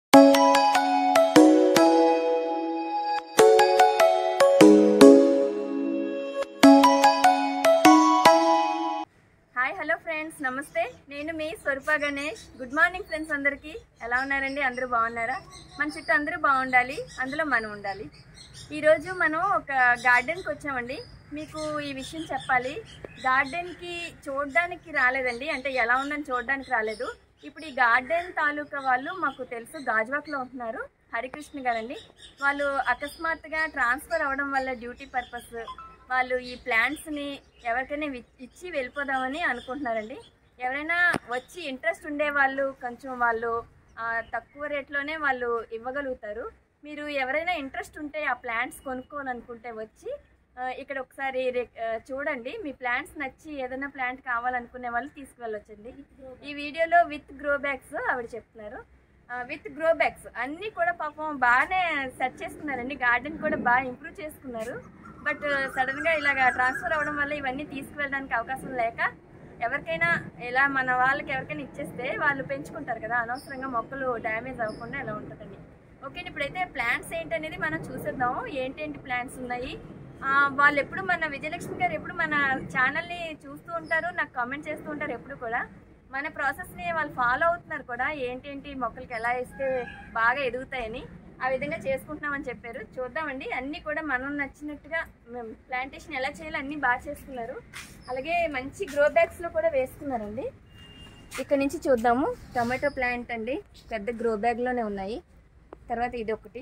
Hi hello friends నమస్తే నేను మీ Swaroopa Ganesh good morning friends అందరికీ ఎలా ఉన్నారండి అందరూ బాగున్నారా మన చుట్టూ అందరూ బాగుండాలి అందులో మనం ఉండాలి ఈరోజు మనం ఒక గార్డెన్కి వచ్చామండి మీకు ఈ విషయం చెప్పాలి గార్డెన్కి చూడడానికి రాలేదండి అంటే ఎలా ఉందని చూడడానికి రాలేదు ఇప్పుడు ఈ గార్డెన్ తాలూకా వాళ్ళు మాకు తెలుసు గాజువాక్లో ఉంటున్నారు హరికృష్ణ గారండి వాళ్ళు అకస్మాత్తుగా ట్రాన్స్ఫర్ అవ్వడం వల్ల డ్యూటీ పర్పస్ వాళ్ళు ఈ ప్లాంట్స్ని ఎవరికైనా వి- ఇచ్చి వెళ్ళిపోదామని అనుకుంటున్నారండి ఎవరైనా వచ్చి ఇంట్రెస్ట్ ఉండే వాళ్ళు కొంచెం వాళ్ళు ఆ, తక్కువ రేట్లోనే వాళ్ళు ఇవ్వగలుగుతారు మీరు ఎవరైనా ఇంట్రెస్ట్ ఉంటే ఆ ప్లాంట్స్ కొనుక్కోవాలనుకుంటే వచ్చి ఆ, ఇక్కడ ఒకసారి రే- ఆ, చూడండి మీ ప్లాంట్స్ నచ్చి ఏదైనా ప్లాంట్ కావాలనుకునే వాళ్ళు తీసుకువెళ్ళొచ్చండి ఈ వీడియోలో విత్ గ్రో బ్యాగ్స్ ఆవిడ చెప్తున్నారు విత్ గ్రో బ్యాగ్స్ అన్నీ కూడా పాపం బాగానే సెట్ చేసుకున్నారండి గార్డెన్ కూడా బాగా ఇంప్రూవ్ చేసుకున్నారు బట్ సడన్గా ఇలాగ ట్రాన్స్ఫర్ అవ్వడం వల్ల ఇవన్నీ తీసుకువెళ్ళడానికి అవకాశం లేక ఎవరికైనా ఇలా మన వాళ్ళకి ఎవరికైనా ఇచ్చేస్తే వాళ్ళు పెంచుకుంటారు కదా అనవసరంగా మొక్కలు డ్యామేజ్ అవ్వకుండా ఎలా ఉంటుందండి ఓకే ఇప్పుడైతే ప్లాంట్స్ ఏంటనేది మనం చూసేద్దాం ఏంటేంటి ప్లాంట్స్ ఉన్నాయి ఆ, వాళ్ళు ఎప్పుడు మన విజయలక్ష్మి గారు ఎప్పుడు మన ఛానల్ని చూస్తూ ఉంటారు నాకు కామెంట్ చేస్తూ ఉంటారు ఎప్పుడు కూడా మన ప్రాసెస్ని వాళ్ళు ఫాలో అవుతున్నారు కూడా ఏంటేంటి మొక్కలకి ఎలా ఇస్తే బాగా ఎదుగుతాయని ఆ విధంగా చేసుకుంటున్నామని చెప్పారు చూద్దామండి అన్నీ కూడా మనం నచ్చినట్టుగా మేము ప్లాంటేషన్ ఎలా చేయాలో అన్నీ బాగా చేసుకున్నారు అలాగే మంచి గ్రో బ్యాగ్స్లో కూడా వేసుకున్నారండి ఇక్కడ నుంచి చూద్దాము టమాటో ప్లాంట్ అండి పెద్ద గ్రో బ్యాగ్లోనే ఉన్నాయి తర్వాత ఇది ఒకటి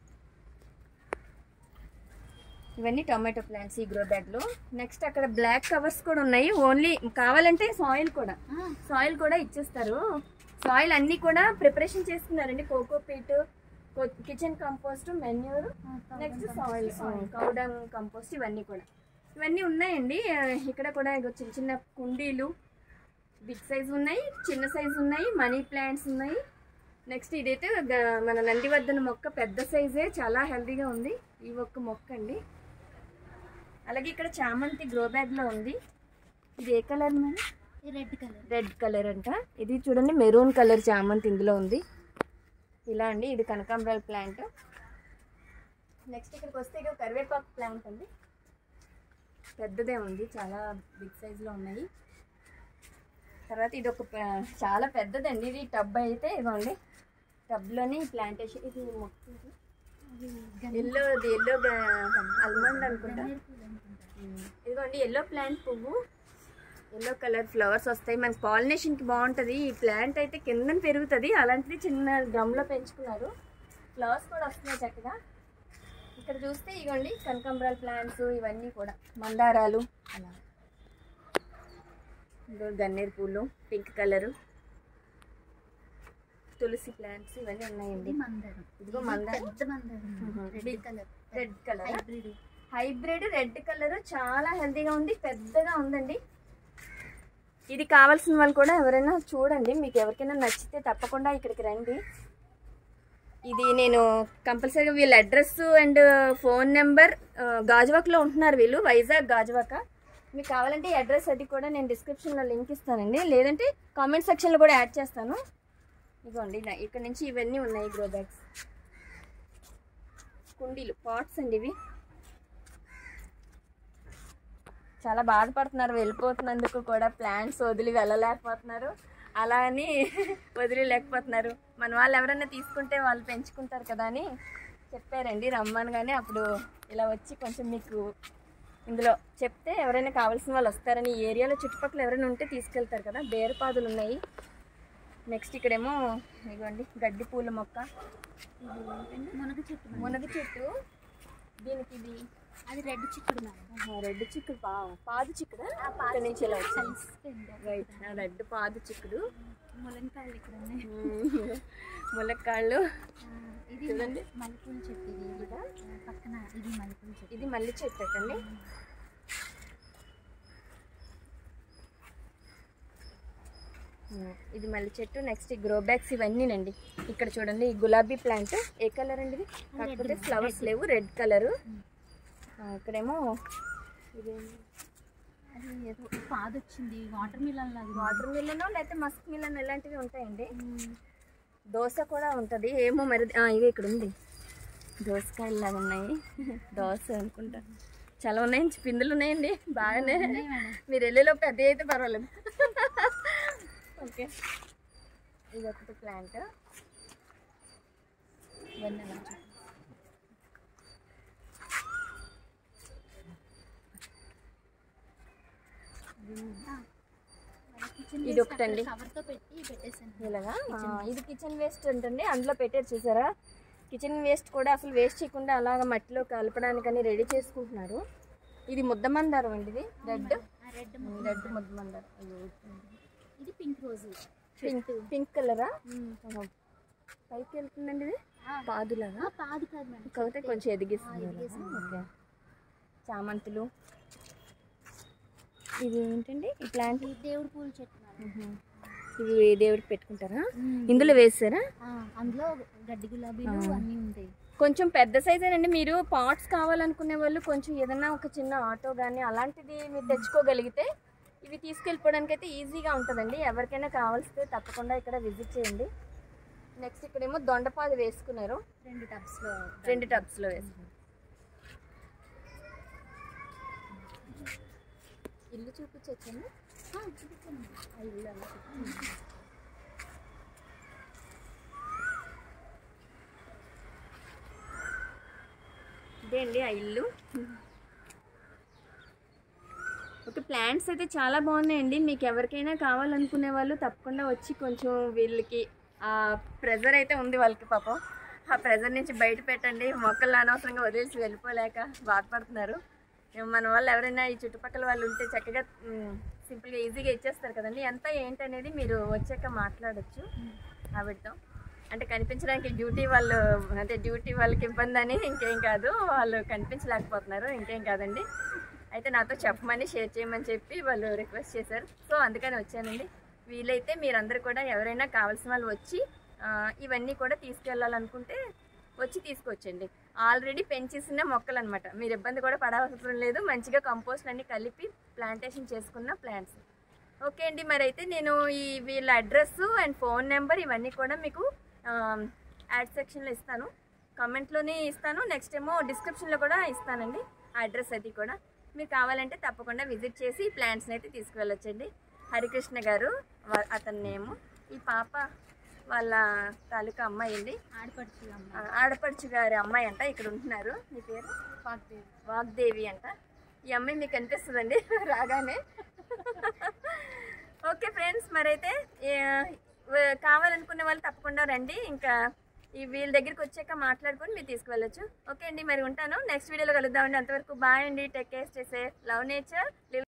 ఇవన్నీ టొమాటో ప్లాంట్స్ ఈ గ్రో బ్యాగ్లో నెక్స్ట్ అక్కడ బ్లాక్ కవర్స్ కూడా ఉన్నాయి ఓన్లీ కావాలంటే సాయిల్ కూడా సాయిల్ కూడా ఇచ్చేస్తారు సాయిల్ అన్నీ కూడా ప్రిపరేషన్ చేసుకున్నారండి coco peat kitchen compost manure next soil cow dung compost ఇవన్నీ కూడా ఇవన్నీ ఉన్నాయండి ఆ, ఇక్కడ కూడా ఇగో చిన్న చిన్న కుండీలు బిగ్ సైజ్ ఉన్నాయి చిన్న సైజ్ ఉన్నాయి మనీ ప్లాంట్స్ ఉన్నాయి నెక్స్ట్ ఇదైతే గ- మన నందివర్ధన మొక్క పెద్ద సైజే చాలా హెల్తీగా ఉంది ఈ ఒక్క మొక్క అండి అలాగే ఇక్కడ చామంతి గ్రో బ్యాగ్లో ఉంది ఇది ఏ colour madam red colour red colour అంట ఇది చూడండి మెరూన్ కలర్ చామంతి ఇందులో ఉంది ఇలా అండి ఇది కనకాంబరాల ప్లాంట్ నెక్స్ట్ ఇక్కడికి వస్తే ఇక కరివేపాకు ప్లాంట్ అండి పెద్దదే ఉంది చాలా బిగ్ సైజులో ఉన్నాయి తర్వాత ఇది ఒక ప- చాలా పెద్దదండి ఇది టబ్ అయితే ఇదిగోండి టబ్లోని ప్లాంటేషన్ ఇది మొక్క ఇది. ఎల్లో ఇది ఎల్లో అల్మండ్ అనుకుంటా ఉమ్. ఇదిగోండి ఎల్లో ప్లాంట్ పువ్వు ఎల్లో కలర్ ఫ్లవర్స్ వస్తాయి మనకి పాలినేషన్కి బాగుంటుంది ఈ ప్లాంట్ అయితే కిందన పెరుగుతుంది అలాంటిది చిన్న గమ్లో పెంచుకున్నారు ఫ్లవర్స్ కూడా వస్తున్నాయి చక్కగా ఇక్కడ చూస్తే ఇగోండి కనకాంబరాల ప్లాంట్స్ ఇవన్నీ కూడా మందారాలు అలా ఇదిగో గన్నేరు పూలు పింక్ కలరు తులసి ప్లాంట్స్ ఇవన్నీ ఉన్నాయండి మందారం ఇదిగో మందారం పెద్ద మందారం red colour red colour hybrid hybrid red colour చాలా హెల్తీగా ఉంది పెద్దగా ఉందండి ఇది కావాల్సిన వాళ్ళు కూడా ఎవరైనా చూడండి మీకు ఎవరికైనా నచ్చితే తప్పకుండా ఇక్కడికి రండి ఇది నేను కంపల్సరీగా వీళ్ళ అడ్రస్ అండ్ ఫోన్ నెంబర్ గాజువాక్లో ఉంటున్నారు వీళ్ళు వైజాగ్ గాజువాక మీకు కావాలంటే ఈ అడ్రస్ అది కూడా నేను డిస్క్రిప్షన్లో లింక్ ఇస్తానండి లేదంటే కామెంట్ సెక్షన్లో కూడా యాడ్ చేస్తాను ఇదిగోండి ఇలా ఇక్కడ నుంచి ఇవన్నీ ఉన్నాయి గ్రో బ్యాగ్స్ కుండీలు పాట్స్ అండి ఇవి చాలా బాధపడుతున్నారు వెళ్ళిపోతున్నందుకు కూడా ప్లాంట్స్ వదిలి వెళ్ళలేకపోతున్నారు అలా అని వదిలేకపోతున్నారు మన వాళ్ళు ఎవరైనా తీసుకుంటే వాళ్ళు పెంచుకుంటారు కదా అని చెప్పారండి రమ్మని కానీ అప్పుడు ఇలా వచ్చి కొంచెం మీకు ఇందులో చెప్తే ఎవరైనా కావాల్సిన వాళ్ళు వస్తారని ఈ ఏరియాలో చుట్టుపక్కల ఎవరైనా ఉంటే తీసుకెళ్తారు కదా బేరపాదులు ఉన్నాయి నెక్స్ట్ ఇక్కడేమో ఇదిగోండి గడ్డి పూల మొక్క మునగ చెట్టు మేడం. మునగ చెట్టు దీనికి ఇది అది రెడ్ చిక్కుడు మేడం ఆహా, రెడ్ చిక్కుడు పా పాదు చిక్కుడు ఇక్కడ నుంచి ఇలా వచ్చింది రైట్ రెడ్ పాదు చిక్కుడు ములంకాయలు ఇక్కడ ఉన్నాయి మ్మ్. ములక్కాళ్ళు ఆ, ఇది చూడండి. మల్లెపూల చెట్టు ఇది ఇది ఆ, పక్కన ఇది మల్లెపూల చెట్టు ఇది మళ్ళీ చెట్టు అండి మ్మ్. ఇది మళ్ళీ చెట్టు నెక్స్ట్ గ్రో బ్యాగ్స్ ఇవన్నీనండి ఇక్కడ చూడండి ఈ గులాబీ ప్లాంట్ ఏ కలర్ అండి ఇది కాకపోతే ఫ్లవర్స్ లేవు రెడ్ కలరు ఇక్కడేమో ఇది అది ఏదో పాదు వచ్చింది వాటర్ మిలన్ లాగా వాటర్ మిల్లన్ లేకపోతే మస్క్ మిల్లన్ ఇలాంటివి ఉంటాయండి దోశ కూడా ఉంటుంది ఏమో మరి ఆ, ఇవి ఇక్కడ ఉంది దోసకాయలు లాగా ఉన్నాయి దోశ అనుకుంటా చాలా ఉన్నాయండి పిందులు ఉన్నాయండి బాగానే మీరు వెళ్ళేలో పెద్ద అయితే పర్వాలేదు ఓకే ఇది ఒకటి ప్లాంట్ ఇవన్నీ అలా చూడు. మన కిచెన్ ఇది వేస్ట్ ఒకటండి. అక్కడ కవర్తో పెట్టి పెట్టేసాను ఇలాగా ఆ, ఇది కిచెన్ వేస్ట్ ఉంటుంది అందులో పెట్టారు చూసారా కిచెన్ వేస్ట్ కూడా అసలు వేస్ట్ చేయకుండా అలాగ మట్టిలో కలపడానికని రెడీ చేసుకుంటున్నారు ఇది ముద్దమందారం అండి ఇది రెడ్ రెడ్ రెడ్ ముద్దమందారం అయ్యో ఇది పింక్ రోజు పింక్ పింక్ కలరా పైకి వెళ్తుందండి ఇది పాదులాగా పాది కాదు మేడం కాకపోతే కొంచెం ఎదిగిస్తుంది ఎదిగేసింది. ఓకే చామంతులు ఇది ఏంటండి ఈ ప్లాంట్ ఇది దేవుడి పూల చెట్టు మేడం ఇవి దేవుడికి పెట్టుకుంటారా ఇందులో వేసారా ఆ, అందులో గడ్డి గులాబీలు ఆ. అన్నీ ఉంటాయి కొంచెం పెద్ద సైజేనండి మీరు పాట్స్ కావాలనుకునే వాళ్ళు కొంచెం ఏదైనా ఒక చిన్న ఆటో కానీ అలాంటిది మీరు తెచ్చుకోగలిగితే ఇవి తీసుకెళ్ళిపోవడానికి అయితే ఈజీగా ఉంటుందండి ఎవరికైనా కావాల్సితే తప్పకుండా ఇక్కడ విజిట్ చేయండి నెక్స్ట్ ఇక్కడేమో దొండపాది వేసుకున్నారు రెండు టబ్స్ లో రెండు టబ్స్లో వేసుకున్నారు ఇల్లు చూపించచ్చండి ఆ, చూపించండి. ఆ ఇల్లు అలా చూపించండి. ఇదే అండి ఆ ఇల్లు ఓకే ప్లాంట్స్ అయితే చాలా బాగున్నాయండి మీకు ఎవరికైనా కావాలనుకునే వాళ్ళు తప్పకుండా వచ్చి కొంచెం వీళ్ళకి ఆ ప్రెజర్ అయితే ఉంది వాళ్ళకి పాపం ఆ ప్రెజర్ నుంచి బయట పెట్టండి మొక్కలు అనవసరంగా వదిలేసి వెళ్ళిపోలేక బాధపడుతున్నారు ఏం మన వాళ్ళు ఎవరైనా ఈ చుట్టుపక్కల వాళ్ళు ఉంటే చక్కగా మ్, సింపుల్గా ఈజీగా ఇచ్చేస్తారు కదండి ఎంత ఏంటనేది మీరు వచ్చాక మాట్లాడొచ్చు ఆవిడతో అంటే కనిపించడానికి డ్యూటీ వాళ్ళు అంటే డ్యూటీ వాళ్ళకి ఇబ్బంది అని ఇంకేం కాదు వాళ్ళు కనిపించలేకపోతున్నారు ఇంకేం కాదండి అయితే నాతో చెప్పమని షేర్ చేయమని చెప్పి వాళ్ళు రిక్వెస్ట్ చేశారు సో అందుకని వచ్చానండి వీలైతే మీరందరూ కూడా ఎవరైనా కావాల్సిన వాళ్ళు వచ్చి ఆ, ఇవన్నీ కూడా తీసుకెళ్ళాలనుకుంటే వచ్చి తీసుకొచ్చండి ఆల్రెడీ పెంచేసిన మొక్కలు అనమాట మీరు ఇబ్బంది కూడా పడవసరం లేదు మంచిగా కంపోస్ట్ అన్ని కలిపి ప్లాంటేషన్ చేసుకున్న ప్లాంట్స్ ఓకే అండి మరి అయితే నేను ఈ వీళ్ళ అడ్రస్ అండ్ ఫోన్ నెంబర్ ఇవన్నీ కూడా మీకు యాడ్ సెక్షన్లో ఇస్తాను కామెంట్లోనే ఇస్తాను నెక్స్ట్ ఏమో డిస్క్రిప్షన్లో కూడా ఇస్తానండి అడ్రస్ అది కూడా మీరు కావాలంటే తప్పకుండా విజిట్ చేసి ఈ ప్లాంట్స్ని అయితే తీసుకువెళ్ళొచ్చండి హరికృష్ణ గారు వా- అతని నేము ఈ పాప వాళ్ళ తాలూకా అమ్మాయి అండి ఆడపడుచు అమ్మ ఆ, ఆడపడుచు గారి అమ్మాయి అంట ఇక్కడ ఉంటున్నారు మీ పేరు పాక్దేవి. వాగ్దేవి అంట ఈ అమ్మాయి మీకు కనిపిస్తుందండి రాగానే ఓకే ఫ్రెండ్స్ మరైతే ఏ- వ- కావాలనుకునే వాళ్ళు తప్పకుండా రండి ఇంకా ఈ వీళ్ళ దగ్గరికి వచ్చాక మాట్లాడుకొని మీరు తీసుకువెళ్ళొచ్చు ఓకే అండి మరి ఉంటాను నెక్స్ట్ వీడియోలో కలుద్దామండి అంతవరకు బాయ్ అండి take care stay safe love nature